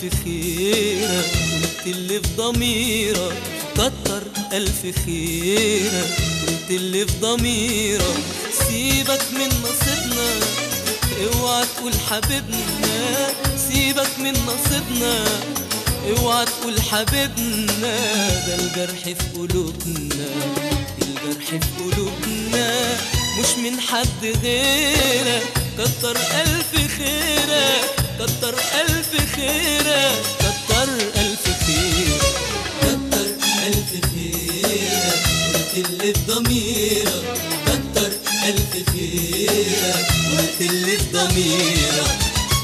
ألف خيرك قلت اللي في ضميرك كتر ألف خيرك قلت اللي في ضميرك سيبك من نصيبنا اوعى تقول حبيبنا سيبك من نصيبنا اوعى تقول حبيبنا ده الجرح في قلوبنا الجرح في قلوبنا مش من حد غيرك كتر ألف خيرك كتر ألف خيرك كتر ألف خيرك كتر ألف خيرك قلت اللي في ضميرك كتر ألف خيرك قلت اللي في ضميرك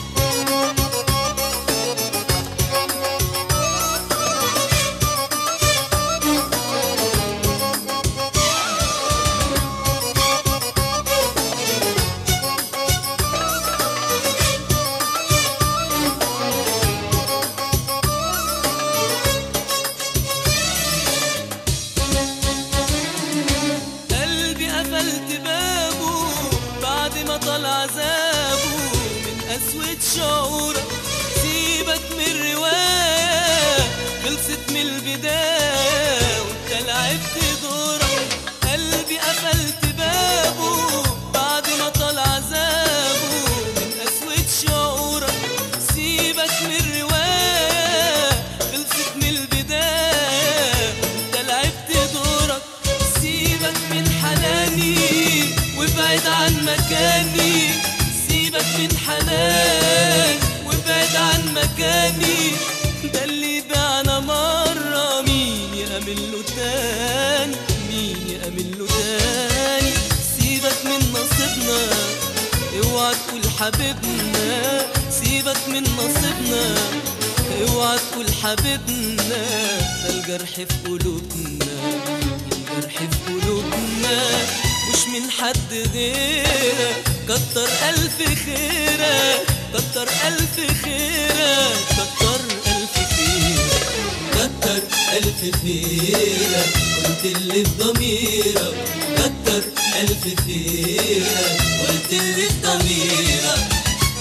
قلبي قفلت بابه بعد ما طال عذابه من قسوة شعورك سيبك من الرواية خلصت من البداية وانت لعبت دورك قلبي قفلت بابه بعد ما طال عذابه من قسوة شعورك سيبك من الرواية خلصت من البداية انت لعبت دورك سيبك من حناني وابعد عن مكاني سيبك من حنان وابعد عن مكاني ده اللي بعنا مرة مين يأمن له تاني مين يأمن له تاني سيبك من نصيبنا اوعى تقول حبيبنا سيبك من نصيبنا اوعى تقول حبيبنا ده الجرح في قلوبنا الجرح في قلوبنا مش من حد غيرك كتر ألف خيرك كتر ألف خيرك كتر ألف خيرك كتر ألف خيرك قلت اللي في ضميرك كتر ألف خيرك قلت اللي في ضميرك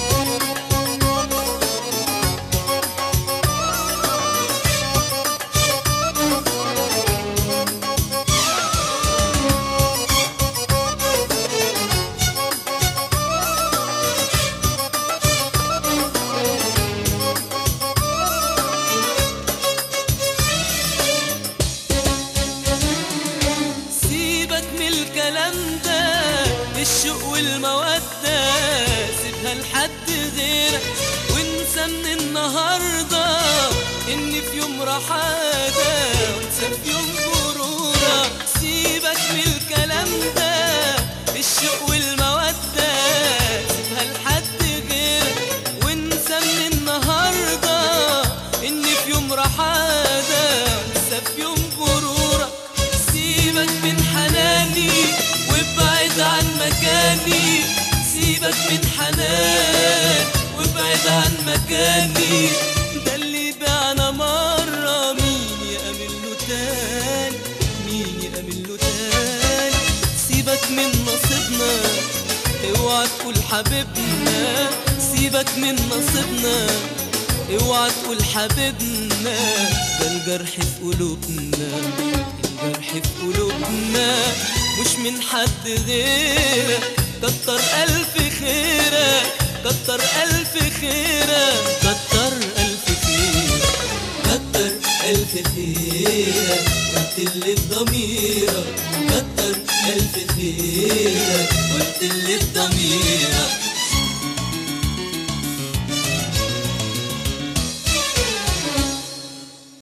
سيبك من الكلام ده الشوق والمودة سيبها لحد غيرك وانسى من النهاردة ان في يوم رحادة وانسى في يوم غرورك سيبك من الكلام ده الشوق والمودة سيبها لحد غيرك وانسى من النهاردة ان في يوم رحادة وانسى في يوم غرورك سيبك من حناني وابعد عن مكاني سيبك من حنان وابعد عن مكاني ده اللي بعنا مرة مين يأمن له تاني مين يأمن له تاني سيبك من نصيبنا اوعى تقول حبيبنا سيبك من نصيبنا اوعى تقول حبيبنا ده الجرح في قلوبنا الجرح في قلوبنا مش من حد غيرك كتر ألف خيرك كتر ألف خيرك كتر ألف خيرك كتر ألف خيرك قلت اللي في ضميرك كتر ألف خيرك قلت اللي في ضميرك